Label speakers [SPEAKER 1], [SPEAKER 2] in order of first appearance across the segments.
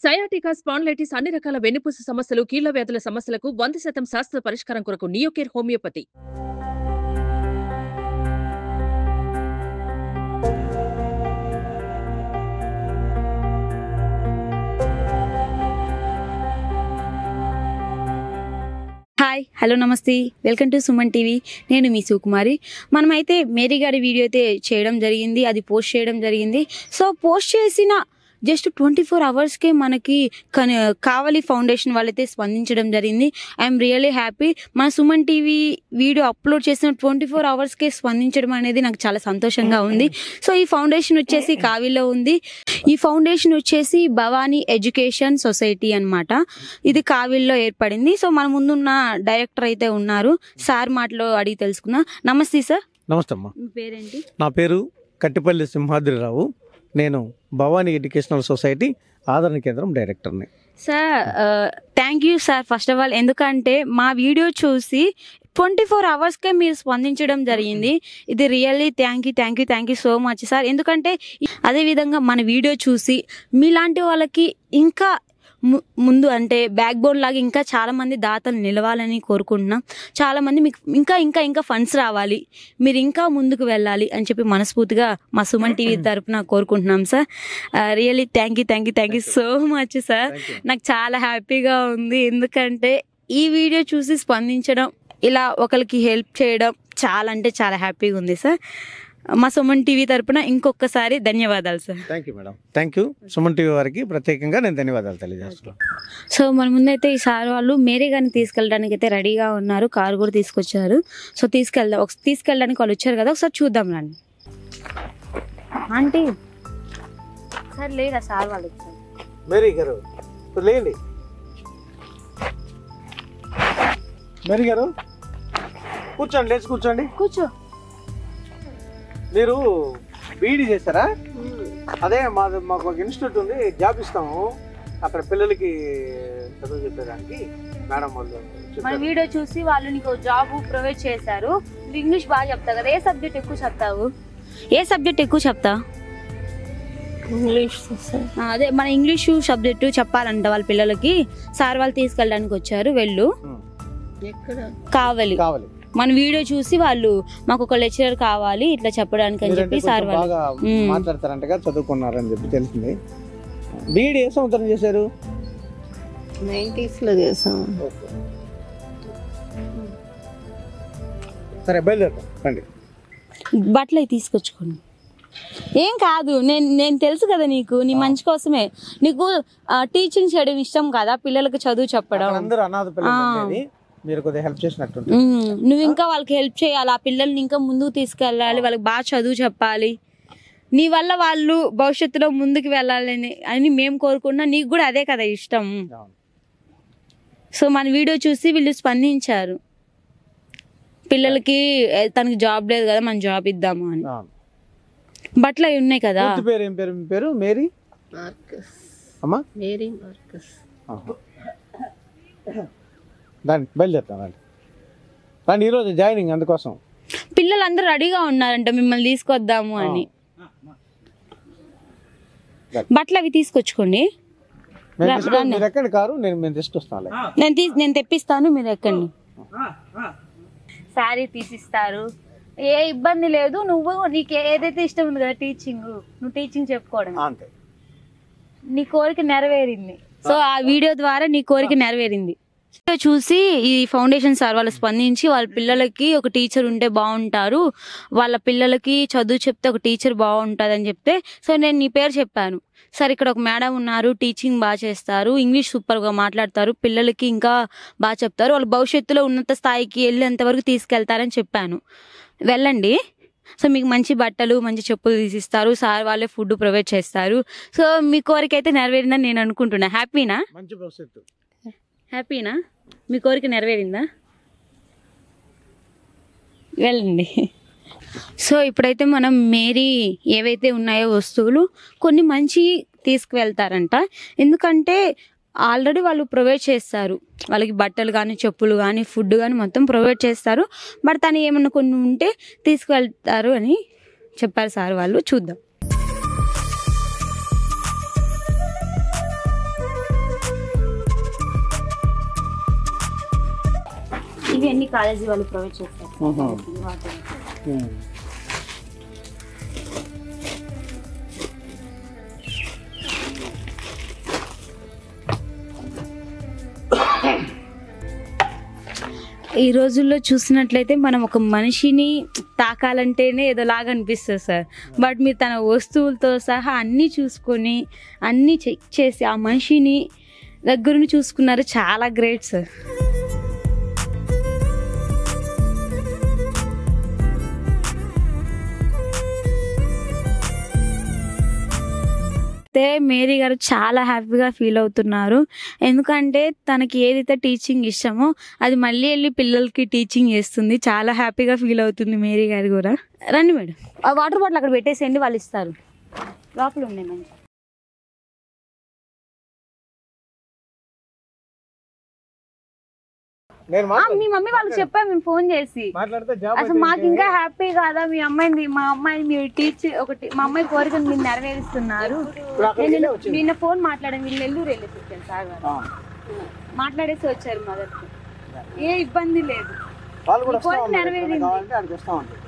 [SPEAKER 1] Sciatica spondylitis అన్ని రకాల వెన్నుపూస సమస్యలు కీళ్ల వ్యాధుల సమస్యలకు వంద శాతం శాస్త్ర పరిష్కారం కొరకు Neocare homoeopathy
[SPEAKER 2] hi hello namaste welcome to Suman TV నేను మీ సుకుమారి మనమైతే మేరీ గారి వీడియో అయితే చేయడం జరిగింది అది పోస్ట్ చేయడం జరిగింది సో పోస్ట్ చేసిన జస్ట్ ట్వంటీ ఫోర్ అవర్స్కే మనకి కన కావలి ఫౌండేషన్ వాళ్ళైతే స్పందించడం జరిగింది ఐఎమ్ రియలీ హ్యాపీ మన సుమన్ టీవీ వీడియో అప్లోడ్ చేసిన ట్వంటీ ఫోర్ అవర్స్కే స్పందించడం అనేది నాకు చాలా సంతోషంగా ఉంది సో ఈ ఫౌండేషన్ వచ్చేసి కావిలో ఉంది ఈ ఫౌండేషన్ వచ్చేసి భవానీ ఎడ్యుకేషన్ సొసైటీ అన్నమాట ఇది కావిల్లో ఏర్పడింది సో మన ముందున్న డైరెక్టర్ అయితే ఉన్నారు సార్ మాటలో అడిగి తెలుసుకుందాం నమస్తే సార్
[SPEAKER 3] నమస్తే అమ్మా
[SPEAKER 2] మీ పేరేంటి
[SPEAKER 3] నా పేరు కట్టిపల్లి సింహాద్రిరావు నేను భవానీ ఎడ్యుకేషనల్ సొసైటీ ఆదరణ కేంద్రం డైరెక్టర్ని
[SPEAKER 2] sir thank you sir first of all ఎందుకంటే మా వీడియో చూసి ట్వంటీ ఫోర్ అవర్స్కే మీరు స్పందించడం జరిగింది ఇది really thank you thank you thank you so much sir ఎందుకంటే అదేవిధంగా మన వీడియో చూసి మీలాంటి వాళ్ళకి ఇంకా ము- ముందు అంటే బ్యాక్ బోన్ లాగా ఇంకా చాలా మంది దాతలు నిలవాలని కోరుకుంటున్నాం చాలా మంది మీకు ఇంకా ఇంకా ఇంకా ఫండ్స్ రావాలి మీరు ఇంకా ముందుకు వెళ్ళాలి అని చెప్పి మనస్ఫూర్తిగా మా సుమన్ టీవీ తరపున కోరుకుంటున్నాం sir really thank you thank you thank you so much sir నాకు చాలా హ్యాపీగా ఉంది ఎందుకంటే ఈ వీడియో చూసి స్పందించడం ఇలా ఒకరికి హెల్ప్ చేయడం చాలా అంటే చాలా హ్యాపీగా ఉంది సార్ మా సుమన్ టీవీ తరపున ఇంకొకసారి ధన్యవాదాలు sir
[SPEAKER 3] thank you madam thank you Suman TV వారికి ప్రత్యేకంగా నేను ధన్యవాదాలు తెలియజేస్తున్నాను
[SPEAKER 2] సో మన ముందైతే ఈ సార్ వాళ్ళు మేరీ గారిని తీసుకెళ్ళడానికి అయితే రెడీగా ఉన్నారు కారు కూడా తీసుకొచ్చారు సో తీసుకెళ్దాం ఒక తీసుకెళ్ళడానికి వాళ్ళు వచ్చారు కదా ఒకసారి చూద్దాం రండి ఆంటీ సార్ లేదా సార్ వాళ్ళు వచ్చారు
[SPEAKER 3] మేరీ గారు ఇప్పుడు లేండి మేరీ గారు కూర్చోండి లేచి కూర్చోండి
[SPEAKER 2] కూర్చో
[SPEAKER 3] మీరు బీఈడి చేశారా అదే మాది మాకు ఒక ఇన్స్టిట్యూట్ ఉంది జాబ్ ఇస్తాము అక్కడ పిల్లలకి చదువు చెప్పేదానికి మేడం వాళ్ళు
[SPEAKER 2] మన
[SPEAKER 3] చెప్పారు.
[SPEAKER 2] వీడియో చూసి వాళ్ళు నీకు జాబ్ ప్రొవైడ్ చేశారు నువ్వు ఇంగ్లీష్ బాగా చెప్తావు కదా ఏ సబ్జెక్ట్ ఎక్కువ చెప్తావు ఏ సబ్జెక్ట్ ఎక్కువ చెప్తా
[SPEAKER 1] ఇంగ్లీష్
[SPEAKER 2] ఆ, అదే మన ఇంగ్లీషు సబ్జెక్టు చెప్పాలంట వాళ్ళ పిల్లలకి సార్ వాళ్ళు తీసుకెళ్ళడానికి వచ్చారు వెళ్ళు
[SPEAKER 3] ఉమ్,
[SPEAKER 1] ఎక్కడ
[SPEAKER 2] కావాలి
[SPEAKER 3] కావాలి
[SPEAKER 2] మన వీడియో చూసి వాళ్ళు మాకు ఒక లెక్చరర్ కావాలి ఇట్లా చెప్పడానికి అని
[SPEAKER 3] మీరంటే
[SPEAKER 2] చెప్పి సార్
[SPEAKER 3] కొంచెం
[SPEAKER 2] వాళ్ళు
[SPEAKER 3] బాగా
[SPEAKER 2] మ్మ్.
[SPEAKER 3] మాట్లాడతారంటగా చదువుకున్నారని చెప్పి తెలిసింది బీఈడి ఏ సంవత్సరం చేశారు
[SPEAKER 1] నైన్టీస్ లో చేసాం
[SPEAKER 3] సరే బయలుదేరుతాం రండి
[SPEAKER 2] బట్టలు అవి తీసుకొచ్చుకోండి ఏం కాదు నేను నేను తెలుసు కదా నీకు నీ మంచి కోసమే నీకు టీచింగ్ చేయడం ఇష్టం కదా పిల్లలకి చదువు చెప్పడం
[SPEAKER 3] అక్కడ అందరూ అనాథ పిల్లలు
[SPEAKER 2] ఆ.
[SPEAKER 3] ఉండేది మీరు కొద్దిగా హెల్ప్ చేసినట్టుంది
[SPEAKER 2] ఉమ్, నువ్వు ఇంకా వాళ్ళకి హెల్ప్ చేయాలి ఆ పిల్లల్ని ఇంకా ముందుకు తీసుకెళ్ళాలి వాళ్ళకి బాగా చదువు చెప్పాలి నీ వల్ల వాళ్ళు భవిష్యత్తులో ముందుకు వెళ్ళాలని అని మేము కోరుకున్నా నీకు కూడా అదే కదా ఇష్టం
[SPEAKER 3] అవును.
[SPEAKER 2] సో మన వీడియో చూసి వీళ్ళు స్పందించారు పిల్లలకి ఏ, తనకి జాబ్ లేదు కదా మనం జాబ్ ఇద్దాము అని
[SPEAKER 3] అవును.
[SPEAKER 2] బట్టలు అవి ఉన్నాయి కదా
[SPEAKER 3] పూర్తి పేరు ఏం పేరు మీ పేరు మేరీ
[SPEAKER 1] మార్కస్
[SPEAKER 3] అమ్మా
[SPEAKER 1] మేరీ మార్కస్
[SPEAKER 3] ఆహా. దాన్ని బయలుదేరుతాం రండి రండి ఈరోజు జాయినింగ్ అందుకోసం
[SPEAKER 2] పిల్లలందరూ రెడీగా ఉన్నారంట మిమ్మల్ని తీసుకొద్దాము అని బట్టలు అవి తీసుకొచ్చుకోండి
[SPEAKER 3] మేము
[SPEAKER 2] రా-
[SPEAKER 3] తీసుకొని-
[SPEAKER 2] రండి.
[SPEAKER 3] మీరు ఎక్కండి కారు నేను మేము తీసుకొస్తాను
[SPEAKER 2] నేను తీ నేను తెప్పిస్తాను మీరు ఎక్కండి శారీ తీసిస్తారు ఏ ఇబ్బంది లేదు నువ్వు నీకు ఏదైతే ఇష్టం ఉంది కదా టీచింగ్ నువ్వు టీచింగ్ చెప్పుకోవడం
[SPEAKER 3] అంతే
[SPEAKER 2] నీ కోరిక నెరవేరింది సో ఆ వీడియో ద్వారా నీ కోరిక నెరవేరింది వీడియో చూసి ఈ ఫౌండేషన్ సార్ వాళ్ళు స్పందించి వాళ్ళ పిల్లలకి ఒక టీచర్ ఉంటే బాగుంటారు వాళ్ళ పిల్లలకి చదువు చెప్తే ఒక టీచర్ బాగుంటుంది అని చెప్తే సో నేను నీ పేరు చెప్పాను సార్ ఇక్కడ ఒక మేడం ఉన్నారు టీచింగ్ బాగా చేస్తారు ఇంగ్లీష్ సూపర్గా మాట్లాడతారు పిల్లలకి ఇంకా బాగా చెప్తారు వాళ్ళు భవిష్యత్తులో ఉన్నత స్థాయికి వెళ్ళేంత వరకు తీసుకెళ్తారని చెప్పాను వెళ్ళండి సో మీకు మంచి బట్టలు మంచి చెప్పులు తీసిస్తారు సార్ వాళ్ళే ఫుడ్ ప్రొవైడ్ చేస్తారు సో మీ కోరిక అయితే నెరవేరిందని నేను అనుకుంటున్నా హ్యాపీనా
[SPEAKER 3] మంచి భవిష్యత్తు
[SPEAKER 2] హ్యాపీనా మీ కోరిక నెరవేరిందా వెళ్ళండి సో ఇప్పుడైతే మనం మేరీ ఏవైతే ఉన్నాయో వస్తువులు కొన్ని మంచి తీసుకువెళ్తారంట ఎందుకంటే ఆల్రెడీ వాళ్ళు ప్రొవైడ్ చేస్తారు వాళ్ళకి బట్టలు కానీ చెప్పులు కానీ ఫుడ్ కానీ మొత్తం ప్రొవైడ్ చేస్తారు బట్ తను ఏమన్నా కొన్ని ఉంటే తీసుకువెళ్తారు అని చెప్పారు సార్ వాళ్ళు చూద్దాం ఇవి అన్ని కాలేజీ వాళ్ళు ప్రొవైడ్ చేస్తారు
[SPEAKER 3] ఆహా.
[SPEAKER 2] వాటర్
[SPEAKER 3] ఉమ్.
[SPEAKER 2] ఈ రోజుల్లో చూసినట్లయితే మనం ఒక మనిషిని తాకాలంటేనే ఏదోలాగా అనిపిస్తుంది సార్ బట్ మీరు తన వస్తువులతో సహా అన్నీ చూసుకొని అన్నీ చెక్ చేసి ఆ మనిషిని దగ్గరుండి చూసుకున్నారు చాలా గ్రేట్ సార్ అయితే మేరీ గారు చాలా హ్యాపీగా ఫీల్ అవుతున్నారు ఎందుకంటే తనకి ఏదైతే టీచింగ్ ఇష్టమో అది మళ్ళీ వెళ్ళి పిల్లలకి టీచింగ్ చేస్తుంది చాలా హ్యాపీగా ఫీల్ అవుతుంది మేరీ గారు కూడా రండి మేడం ఆ వాటర్ బాటిల్ అక్కడ పెట్టేసేయండి వాళ్ళు ఇస్తారు లోపల ఉన్నాయి మంచి
[SPEAKER 3] నేను
[SPEAKER 2] ఆ,
[SPEAKER 3] మాట్లాడ-
[SPEAKER 2] మీ మమ్మీ వాళ్ళకి చెప్పాము మేము ఫోన్ చేసి
[SPEAKER 3] మాట్లాడితే జాబ్
[SPEAKER 2] అసలు మాకు ఇంకా హ్యాపీ కాదా మీ అమ్మాయిని మా అమ్మాయిని మీరు టీచ్ ఒకటి మా అమ్మాయి కోరికను మీరు నెరవేరుస్తున్నారు
[SPEAKER 3] ఇప్పుడు అక్కడికి వెళ్ళే
[SPEAKER 2] నేను
[SPEAKER 3] వచ్చింది
[SPEAKER 2] నిన్న ఫోన్ మాట్లాడాను వీళ్ళు నెల్లూరు వెళ్ళేసి వచ్చాను సార్ గారు
[SPEAKER 3] ఆ.
[SPEAKER 2] మాట్లాడేసి వచ్చారు మదర్కి ఏ ఇబ్బంది లేదు
[SPEAKER 3] వాళ్ళు కూడా
[SPEAKER 2] ఈ కోరిక
[SPEAKER 3] వస్తా ఉన్నారు.
[SPEAKER 2] నెరవేరింది.
[SPEAKER 3] ఎక్కడికి కావాలంటే అక్కడికి వస్తా ఉంటారు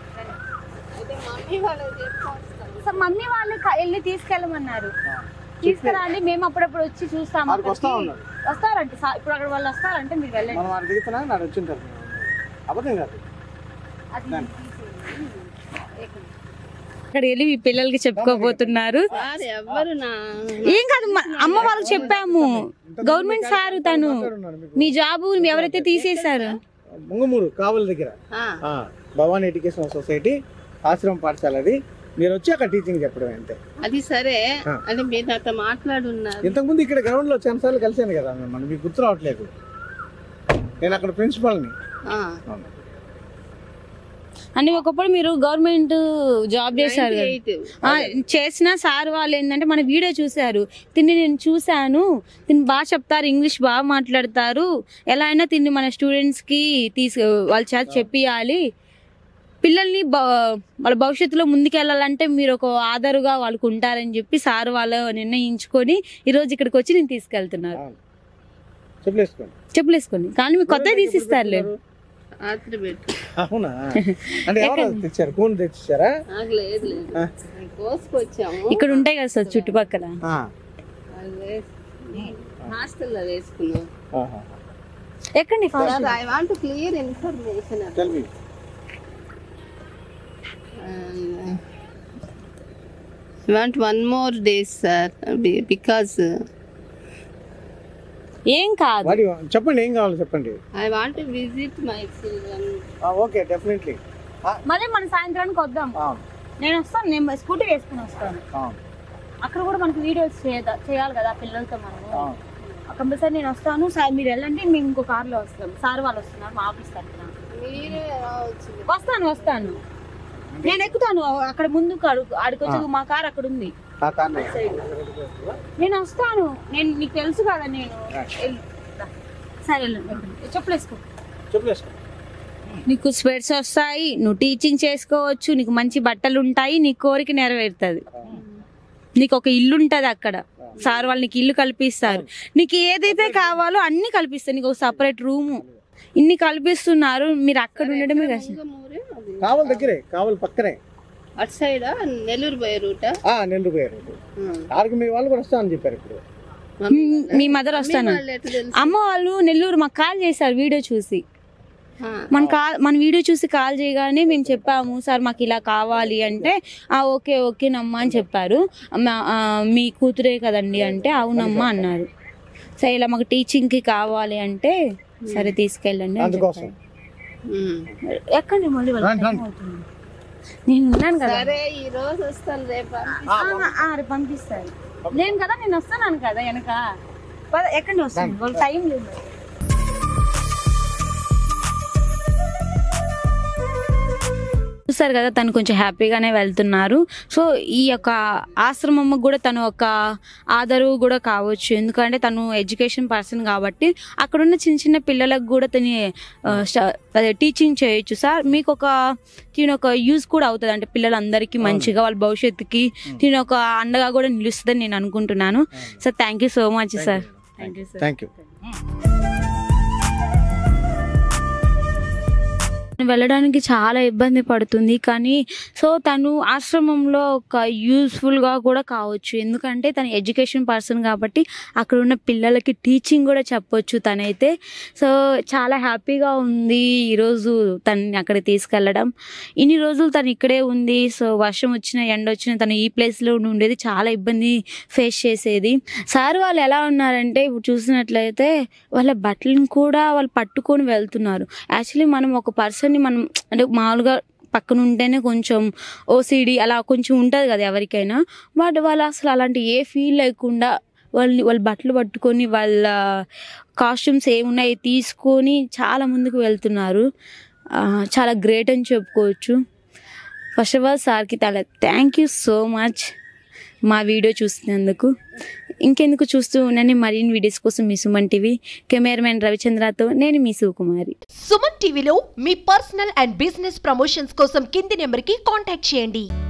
[SPEAKER 2] సో మమ్మీ వాళ్ళు క- వెళ్ళి తీసుకెళ్ళమన్నారు తీసుకురండి మేము అప్పుడప్పుడు వచ్చి చూస్తాము
[SPEAKER 3] అక్కడికి వస్తా
[SPEAKER 2] అక్కడికి.
[SPEAKER 3] ఉన్నారు
[SPEAKER 2] వస్తారంటే సా- ఇప్పుడు అక్కడ వాళ్ళు వస్తారంటే మీరు వెళ్ళండి
[SPEAKER 3] మనం వాడు దిగుతున్నా నాడు వచ్చింటారు అబద్ధం కాదు
[SPEAKER 2] అది
[SPEAKER 3] దాన్ని.
[SPEAKER 2] అక్కడ వెళ్ళి మీ పిల్లలకి చెప్పుకోబోతున్నారు
[SPEAKER 4] ఎవ్వరు నా
[SPEAKER 2] ఏం కాదు మ- అమ్మ వాళ్ళకి చెప్పాము గవర్నమెంట్ సార్ తను
[SPEAKER 3] మాట్లాడున్నాను మీకు.
[SPEAKER 2] మీ జాబు ఎవరైతే తీసేశారు
[SPEAKER 3] ముంగమూరు కావలి దగ్గర
[SPEAKER 4] ఆ,
[SPEAKER 3] ఆ, భవానీ ఎడ్యుకేషన్ సొసైటీ ఆశ్రమం పాఠశాల అది మీరు వచ్చి అక్కడ టీచింగ్ చెప్పడం అంతే
[SPEAKER 4] అది సరే
[SPEAKER 3] ఆ.
[SPEAKER 4] అంటే మీరు నాతో మాట్లాడున్నారు
[SPEAKER 3] ఇంతకుముందు ఇక్కడ గ్రౌండ్ లో చాలా సార్లు కలిసాను కదా మనం మీకు గుర్తు రావట్లేదు నేను అక్కడ ప్రిన్సిపాల్ని
[SPEAKER 4] ఆ,
[SPEAKER 2] అని ఒకప్పుడు మీరు గవర్నమెంట్ జాబ్ చేశారు కదా.
[SPEAKER 4] 98.
[SPEAKER 2] ఆ, చేసిన సార్ వాళ్ళు ఏంటంటే మన వీడియో చూశారు తిని నేను చూశాను తిని బాగా చెప్తారు ఇంగ్లీష్ బాగా మాట్లాడతారు ఎలా అయినా తిని మన స్టూడెంట్స్కి తీసు వాళ్ళ చేత చెప్పియాలి పిల్లల్ని బ- వాళ్ళ భవిష్యత్తులో ముందుకెళ్ళాలంటే మీరు ఒక ఆధారుగా వాళ్ళకు ఉంటారని చెప్పి సార్ వాళ్ళు నిర్ణయించుకొని ఈరోజు ఇక్కడికి వచ్చి నేను తీసుకెళ్తున్నారు
[SPEAKER 3] చెప్పలేసుకోండి
[SPEAKER 2] చెప్పులేసుకొని కానీ మీకు కొత్త తీసిస్తారులే
[SPEAKER 4] రాత్రి పెట్టు
[SPEAKER 3] అవునా అంటే ఎవరు తెచ్చారు కూని తెచ్చారా
[SPEAKER 4] నాకు లేదు లేదు
[SPEAKER 3] ఆ.
[SPEAKER 4] కోసుకొచ్చాము
[SPEAKER 2] ఇక్కడ ఉంటాయి కదా సార్ చుట్టుపక్కల
[SPEAKER 4] అది వేస్- హాస్టల్లో వేసుకున్నాం
[SPEAKER 3] ఆహా.
[SPEAKER 2] ఎక్కండి fast
[SPEAKER 4] I want clear information
[SPEAKER 3] Tell me.
[SPEAKER 4] Want one more days sir because
[SPEAKER 2] ఏం కాదు
[SPEAKER 3] What do you want? చెప్పండి ఏం కావాలో చెప్పండి
[SPEAKER 4] I want visit my children
[SPEAKER 3] okay definitely
[SPEAKER 2] మళ్ళీ మన సాయంత్రానికి వద్దాం నేను వస్తాను నేను స్కూటీ వేసుకుని వస్తాను అక్కడ కూడా మనకి వీడియోస్ చేయాలి కదా పిల్లలతో మనము కంపల్సరీ నేను వస్తాను సార్ మీరు వెళ్ళండి మేము ఇంకో కార్లో వస్తాం సార్ వాళ్ళు వస్తున్నారు మా ఆఫీస్ తరఫున
[SPEAKER 4] మీరే రావచ్చు
[SPEAKER 2] వస్తాను వస్తాను నేను ఎక్కుతాను అక్కడ ముందు ఆడికొచ్చి మా కార్ అక్కడ ఉంది నేను వస్తాను నేను నీకు తెలుసు కదా నేను వెళ్ళు. రా. సరే వెళ్ళండి, వెళ్ళండి. చెప్పులు వేసుకో
[SPEAKER 3] చెప్పలేసుకో
[SPEAKER 2] నీకు స్వెట్స్ వస్తాయి నువ్వు టీచింగ్ చేసుకోవచ్చు నీకు మంచి బట్టలు ఉంటాయి నీ కోరిక నెరవేరుతుంది నీకు ఒక ఇల్లు ఉంటుంది అక్కడ సార్ వాళ్ళు నీకు ఇల్లు కల్పిస్తారు నీకు ఏదైతే కావాలో అన్ని కల్పిస్తారు నీకు ఒక సపరేట్ రూము ఇన్ని కల్పిస్తున్నారు మీరు అక్కడ ఉండడమే కష్టం
[SPEAKER 4] ఊరే అది
[SPEAKER 3] కావల్ దగ్గరే కావల్ పక్కనే
[SPEAKER 4] అటు సైడ్ నెల్లూరు పోయే రూటా
[SPEAKER 3] ఆ నెల్లూరు పోయారు ఆడికి మీ వాళ్ళు కూడా వస్తామని చెప్పారు ఇప్పుడు
[SPEAKER 2] మీ- మీ మదర్ వస్తాను
[SPEAKER 4] వాళ్ళు ఎట్లా తెలుసు
[SPEAKER 2] అమ్మ వాళ్ళు నెల్లూరు మాకు కాల్ చేశారు వీడియో చూసి
[SPEAKER 4] ఆ,
[SPEAKER 2] మన కాల్ మన వీడియో చూసి కాల్ చేయగానే మేము చెప్పాము సార్ మాకు ఇలా కావాలి అంటే ఆ ఓకే ఓకేనమ్మా అని చెప్పారు మా- ఆ, మీ కూతురే కదండి అంటే అవునమ్మా అన్నారు సరే ఇలా మాకు టీచింగ్కి కావాలి అంటే సరే తీసుకెళ్ళండి అని
[SPEAKER 3] అందుకోసం
[SPEAKER 2] చెప్పారు.
[SPEAKER 4] ఉమ్.
[SPEAKER 2] ఎక్కండి మళ్ళీ వాళ్ళకి
[SPEAKER 3] రండి,
[SPEAKER 2] టైం
[SPEAKER 3] రండి.
[SPEAKER 2] అవుతుంది. నేను ఉన్నాను కదా
[SPEAKER 4] సరే ఈ రోజు వస్తాను రేపు
[SPEAKER 2] ఆ, ఆ, రేపు పంపిస్తారు నేను కదా నేను వస్తున్నాను కదా వెనక పద, ఎక్కండి వస్తాను వాళ్ళకి టైం లేదు చూసారు కదా తను కొంచెం హ్యాపీగానే వెళ్తున్నారు సో ఈ యొక్క ఆశ్రమం కూడా తను ఒక ఆదరు కూడా కావచ్చు ఎందుకంటే తను ఎడ్యుకేషన్ పర్సన్ కాబట్టి అక్కడ ఉన్న చిన్న చిన్న పిల్లలకు కూడా తను ఆ, స్ట- అదే టీచింగ్ చేయొచ్చు సార్ మీకు ఒక దీని ఒక యూజ్ కూడా అవుతుంది అంటే పిల్లలందరికీ మంచిగా వాళ్ళ భవిష్యత్తుకి దీని ఒక అండగా కూడా నిలుస్తుందని నేను అనుకుంటున్నాను sir thank you so much sir thank you sir
[SPEAKER 3] thank you
[SPEAKER 2] వెళ్ళడానికి చాలా ఇబ్బంది పడుతుంది కానీ సో తను ఆశ్రమంలో ఒక యూస్ఫుల్గా కూడా కావచ్చు ఎందుకంటే తను ఎడ్యుకేషన్ పర్సన్ కాబట్టి అక్కడ ఉన్న పిల్లలకి టీచింగ్ కూడా చెప్పొచ్చు తనైతే సో చాలా హ్యాపీగా ఉంది ఈరోజు తనని అక్కడ తీసుకెళ్ళడం ఇన్ని రోజులు తను ఇక్కడే ఉంది సో వర్షం వచ్చిన ఎండ వచ్చిన తను ఈ ప్లేస్లో ఉండేది చాలా ఇబ్బంది ఫేస్ చేసేది సార్ వాళ్ళు ఎలా ఉన్నారంటే ఇప్పుడు చూసినట్లయితే వాళ్ళ బట్టలను కూడా వాళ్ళు పట్టుకొని వెళ్తున్నారు యాక్చువల్లీ మనం ఒక పర్సన్ని మనం అంటే మామూలుగా పక్కన ఉంటేనే కొంచెం ఓసిడి అలా కొంచెం ఉంటుంది కదా ఎవరికైనా బట్ వాళ్ళు అసలు అలాంటి ఏ ఫీల్ లేకుండా వాళ్ళని వాళ్ళ బట్టలు పట్టుకొని వాళ్ళ కాస్ట్యూమ్స్ ఏమున్నాయి తీసుకొని చాలా ముందుకు వెళ్తున్నారు ఆ, చాలా గ్రేట్ అని చెప్పుకోవచ్చు ఫస్ట్ ఆఫ్ ఆల్ సార్కి చాలా థ్యాంక్ యూ సో మచ్ మా వీడియో చూస్తున్నందుకు ఇంకెందుకు చూస్తూ ఉండండి మరిన్ని వీడియోస్ కోసం మీ సుమన్ టీవీ కెమెరామెన్ రవిచంద్రతో నేను మీ శివకుమారి
[SPEAKER 5] సుమన్ టీవీలో మీ పర్సనల్ అండ్ బిజినెస్ ప్రమోషన్స్ కోసం కింది నెంబర్కి కాంటాక్ట్ చేయండి